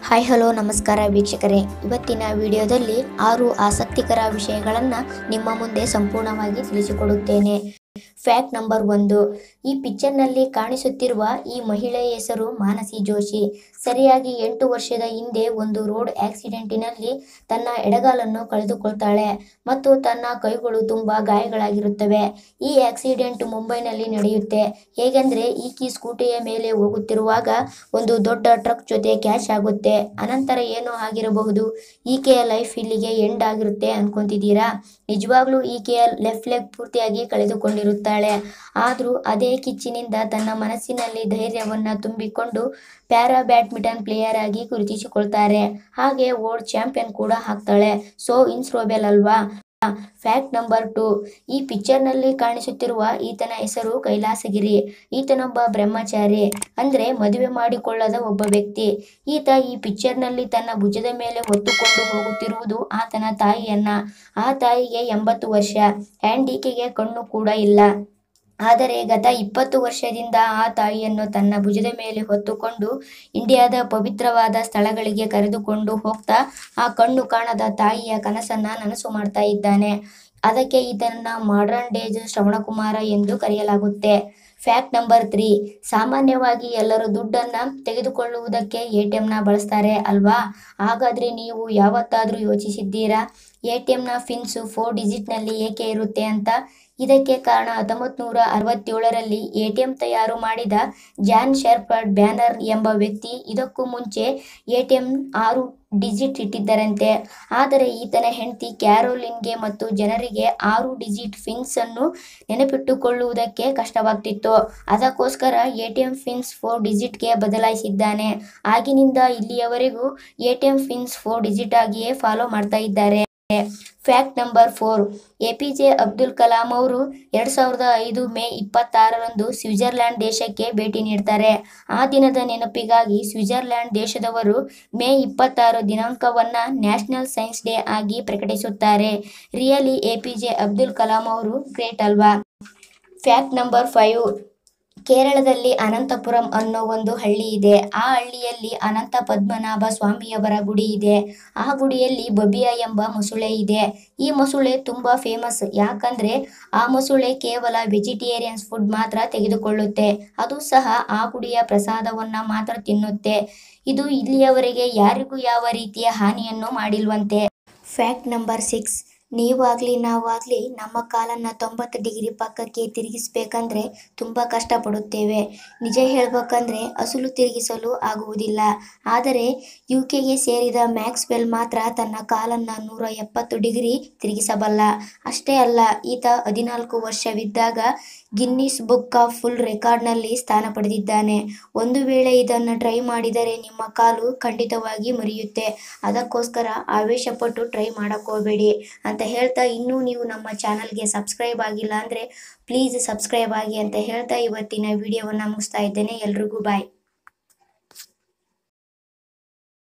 hi hello ನಮಸ್ಕಾರ ವೀಕ್ಷಕರೇ ಇವತ್ತಿನ ವಿಡಿಯೋದಲ್ಲಿ ಆರು ಆಸಕ್ತಿಕರ ವಿಷಯಗಳನ್ನು ನಿಮ್ಮ ಮುಂದೆ ಸಂಪೂರ್ಣವಾಗಿ ತಿಳಿಸಿಕೊಡುತ್ತೇನೆ ಫ್ಯಾಕ್ಟ್ ನಂಬರ್ ಒಂದು ಈ ಪಿಕ್ಚರ್ನಲ್ಲಿ ಕಾಣಿಸುತ್ತಿರುವ ಈ ಮಹಿಳೆಯ ಹೆಸರು ಮಾನಸಿ ಜೋಶಿ ಸರಿಯಾಗಿ ಎಂಟು ವರ್ಷದ ಹಿಂದೆ ಒಂದು ರೋಡ್ ಆಕ್ಸಿಡೆಂಟಿನಲ್ಲಿ ತನ್ನ ಎಡಗಾಲನ್ನು ಕಳೆದುಕೊಳ್ತಾಳೆ ಮತ್ತು ತನ್ನ ಕೈಗಳು ತುಂಬಾ ಗಾಯಗಳಾಗಿರುತ್ತವೆ ಈ ಆಕ್ಸಿಡೆಂಟ್ ಮುಂಬೈನಲ್ಲಿ ನಡೆಯುತ್ತೆ ಹೇಗೆಂದ್ರೆ ಈಕಿ ಸ್ಕೂಟಿಯ ಮೇಲೆ ಹೋಗುತ್ತಿರುವಾಗ ಒಂದು ದೊಡ್ಡ ಟ್ರಕ್ ಜೊತೆ ಕ್ಯಾಶ್ ಆಗುತ್ತೆ ಅನಂತರ ಏನು ಆಗಿರಬಹುದು ಈಕೆಯ ಲೈಫ್ ಇಲ್ಲಿಗೆ ಎಂಡ್ ಆಗಿರುತ್ತೆ ಅನ್ಕೊಂತಿದ್ದೀರಾ ನಿಜವಾಗ್ಲೂ ಈಕೆಯ ಲೆಫ್ಟ್ ಲೆಗ್ ಪೂರ್ತಿಯಾಗಿ ಕಳೆದುಕೊಂಡಿರುತ್ತಾಳೆ ಆದ್ರೂ ಅದೇ ಕಿಚ್ಚಿನಿಂದ ತನ್ನ ಮನಸ್ಸಿನಲ್ಲಿ ಧೈರ್ಯವನ್ನ ತುಂಬಿಕೊಂಡು ಪ್ಯಾರಾ ಬ್ಯಾಡ್ಮಿಂಟನ್ ಪ್ಲೇಯರ್ ಆಗಿ ಗುರುತಿಸಿಕೊಳ್ತಾರೆ ಹಾಗೆ ವರ್ಲ್ಡ್ ಚಾಂಪಿಯನ್ ಕೂಡ ಆಗ್ತಾಳೆ ಸೋ ಇನ್ಸ್ರೋಬೆಲ್ ಅಲ್ವಾ ಫ್ಯಾಕ್ಟ್ ನಂಬರ್ ಟು ಈ ಪಿಕ್ಚರ್ನಲ್ಲಿ ಕಾಣಿಸುತ್ತಿರುವ ಈತನ ಹೆಸರು ಕೈಲಾಸಗಿರಿ ಈತನೊಬ್ಬ ಬ್ರಹ್ಮಚಾರಿ ಅಂದ್ರೆ ಮದುವೆ ಮಾಡಿಕೊಳ್ಳದ ಒಬ್ಬ ವ್ಯಕ್ತಿ ಈತ ಈ ಪಿಕ್ಚರ್ನಲ್ಲಿ ತನ್ನ ಭುಜದ ಮೇಲೆ ಹೊತ್ತುಕೊಂಡು ಹೋಗುತ್ತಿರುವುದು ಆತನ ತಾಯಿಯನ್ನ ಆ ತಾಯಿಗೆ ಎಂಬತ್ತು ವರ್ಷ ಆ್ಯಂಡ್ ಈಕೆಗೆ ಕಣ್ಣು ಕೂಡ ಇಲ್ಲ ಆದರೆ ಗತ ಇಪ್ಪತ್ತು ವರ್ಷದಿಂದ ಆ ತಾಯಿಯನ್ನು ತನ್ನ ಭುಜದ ಮೇಲೆ ಹೊತ್ತುಕೊಂಡು ಇಂಡಿಯಾದ ಪವಿತ್ರವಾದ ಸ್ಥಳಗಳಿಗೆ ಕರೆದುಕೊಂಡು ಹೋಗ್ತಾ ಆ ಕಣ್ಣು ಕಾಣದ ತಾಯಿಯ ಕನಸನ್ನ ನನಸು ಮಾಡ್ತಾ ಇದ್ದಾನೆ ಅದಕ್ಕೆ ಇದನ್ನ ಮಾಡರ್ನ್ ಡೇಜ್ ಶ್ರವಣಕುಮಾರ ಎಂದು ಕರೆಯಲಾಗುತ್ತೆ ಫ್ಯಾಕ್ಟ್ ನಂಬರ್ ತ್ರೀ ಸಾಮಾನ್ಯವಾಗಿ ಎಲ್ಲರೂ ದುಡ್ಡನ್ನ ತೆಗೆದುಕೊಳ್ಳುವುದಕ್ಕೆ ಎ ಟಿ ಎಂನ ಬಳಸ್ತಾರೆ ಅಲ್ವಾ ಹಾಗಾದ್ರೆ ನೀವು ಯಾವತ್ತಾದ್ರೂ ಯೋಚಿಸಿದ್ದೀರಾ ಎ ಟಿ ಎಂನ ಫಿನ್ಸು ಫೋರ್ ಡಿಜಿಟ್ನಲ್ಲಿ ಏಕೆ ಇರುತ್ತೆ ಅಂತ ಇದಕ್ಕೆ ಕಾರಣ ಹತ್ತೊಂಬತ್ತು ನೂರ ಅರವತ್ತೇಳರಲ್ಲಿ ಎ ಟಿ ಎಂ ತಯಾರು ಮಾಡಿದ ಜಾನ್ ಶೆರ್ಪರ್ಡ್ ಬ್ಯಾನರ್ ಎಂಬ ವ್ಯಕ್ತಿ ಇದಕ್ಕೂ ಮುಂಚೆ ಎ ಟಿ ಎಂ ಆರು ಡಿಜಿಟ್ ಇಟ್ಟಿದ್ದರಂತೆ ಆದರೆ ಈತನ ಹೆಂಡತಿ ಕ್ಯಾರೋಲಿನ್ಗೆ ಮತ್ತು ಜನರಿಗೆ ಆರು ಡಿಜಿಟ್ ಫಿನ್ಸ್ ಅನ್ನು ನೆನಪಿಟ್ಟುಕೊಳ್ಳುವುದಕ್ಕೆ ಕಷ್ಟವಾಗ್ತಿತ್ತು ಅದಕ್ಕೋಸ್ಕರ A T M pins four ಡಿಜಿಟ್ಗೆ ಬದಲಾಯಿಸಿದ್ದಾನೆ ಆಗಿನಿಂದ ಇಲ್ಲಿಯವರೆಗೂ A T M pins four digit ಆಗಿಯೇ ಫಾಲೋ ಮಾಡ್ತಾ ಇದ್ದಾರೆ fact number four A P J Abdul Kalam ಅವರು ಎರಡ್ ಸಾವಿರದ ಐದು ಮೇ ಇಪ್ಪತ್ತಾರರಂದು ಸ್ವಿಟ್ಜರ್ಲ್ಯಾಂಡ್ ದೇಶಕ್ಕೆ ಭೇಟಿ ನೀಡ್ತಾರೆ ಆ ದಿನದ ನೆನಪಿಗಾಗಿ ಸ್ವಿಟ್ಜರ್ಲ್ಯಾಂಡ್ ದೇಶದವರು ಮೇ ಇಪ್ಪತ್ತಾರು ದಿನಾಂಕವನ್ನ ನ್ಯಾಷನಲ್ ಸೈನ್ಸ್ ಡೇ ಆಗಿ ಪ್ರಕಟಿಸುತ್ತಾರೆ really A P J Abdul Kalam ಅವರು ಗ್ರೇಟ್ ಅಲ್ವಾ ಫ್ಯಾಕ್ಟ್ ನಂಬರ್ ಫೈವ್ ಕೇರಳದಲ್ಲಿ ಅನಂತಪುರಂ ಅನ್ನೋ ಒಂದು ಹಳ್ಳಿ ಇದೆ ಆ ಹಳ್ಳಿಯಲ್ಲಿ ಅನಂತ ಪದ್ಮನಾಭ ಸ್ವಾಮಿಯವರ ಗುಡಿ ಇದೆ ಆ ಗುಡಿಯಲ್ಲಿ ಬಬಿಯಾ ಎಂಬ ಮೊಸಳೆ ಇದೆ ಈ ಮೊಸಳೆ ತುಂಬಾ ಫೇಮಸ್ ಯಾಕಂದ್ರೆ ಆ ಮೊಸಳೆ ಕೇವಲ ವೆಜಿಟೇರಿಯನ್ಸ್ ಫುಡ್ ಮಾತ್ರ ತೆಗೆದುಕೊಳ್ಳುತ್ತೆ ಅದು ಸಹ ಆ ಗುಡಿಯ ಪ್ರಸಾದವನ್ನ ಮಾತ್ರ ತಿನ್ನುತ್ತೆ ಇದು ಇಲ್ಲಿಯವರೆಗೆ ಯಾರಿಗೂ ಯಾವ ರೀತಿಯ ಹಾನಿಯನ್ನು ಮಾಡಿಲ್ವಂತೆ ಫ್ಯಾಕ್ಟ್ ನಂಬರ್ ಸಿಕ್ಸ್ ನೀವಾಗ್ಲಿ ನಾವಾಗ್ಲಿ ನಮ್ಮ ಕಾಲನ್ನ ತೊಂಬತ್ತು ಡಿಗ್ರಿ ಪಕ್ಕಕ್ಕೆ ತಿರುಗಿಸ್ಬೇಕಂದ್ರೆ ತುಂಬ ಕಷ್ಟಪಡುತ್ತೇವೆ ನಿಜ ಹೇಳ್ಬೇಕಂದ್ರೆ ಅಸಲು ತಿರುಗಿಸಲು ಆಗುವುದಿಲ್ಲ ಆದರೆ ಯು ಕೆಗೆ ಸೇರಿದ ಮ್ಯಾಕ್ಸ್ವೆಲ್ ಮಾತ್ರ ತನ್ನ ಕಾಲನ್ನ ನೂರ ಎಪ್ಪತ್ತು ಡಿಗ್ರಿ ತಿರುಗಿಸಬಲ್ಲ ಅಷ್ಟೇ ಅಲ್ಲ ಈತ ಹದಿನಾಲ್ಕು ವರ್ಷವಿದ್ದಾಗ ಗಿನ್ನಿಸ್ ಬುಕ್ ಆಫ್ ಫುಲ್ ರೆಕಾರ್ಡ್ನಲ್ಲಿ ಸ್ಥಾನ ಪಡೆದಿದ್ದಾನೆ ಒಂದು ವೇಳೆ ಇದನ್ನು ಟ್ರೈ ಮಾಡಿದರೆ ನಿಮ್ಮ ಕಾಲು ಖಂಡಿತವಾಗಿ ಮುರಿಯುತ್ತೆ ಅದಕ್ಕೋಸ್ಕರ ಆವೇಶಪಟ್ಟು ಟ್ರೈ ಮಾಡಕ್ ಹೋಗಬೇಡಿ ಅಂತ ಹೇಳ್ತಾ ಇನ್ನೂ ನೀವು ನಮ್ಮ ಚಾನಲ್ಗೆ ಸಬ್ಸ್ಕ್ರೈಬ್ ಆಗಿಲ್ಲ ಅಂದರೆ ಪ್ಲೀಸ್ ಸಬ್ಸ್ಕ್ರೈಬ್ ಆಗಿ ಅಂತ ಹೇಳ್ತಾ ಇವತ್ತಿನ ವಿಡಿಯೋವನ್ನು ಮುಗಿಸ್ತಾ ಇದ್ದೇನೆ ಎಲ್ರಿಗೂ ಬಾಯ್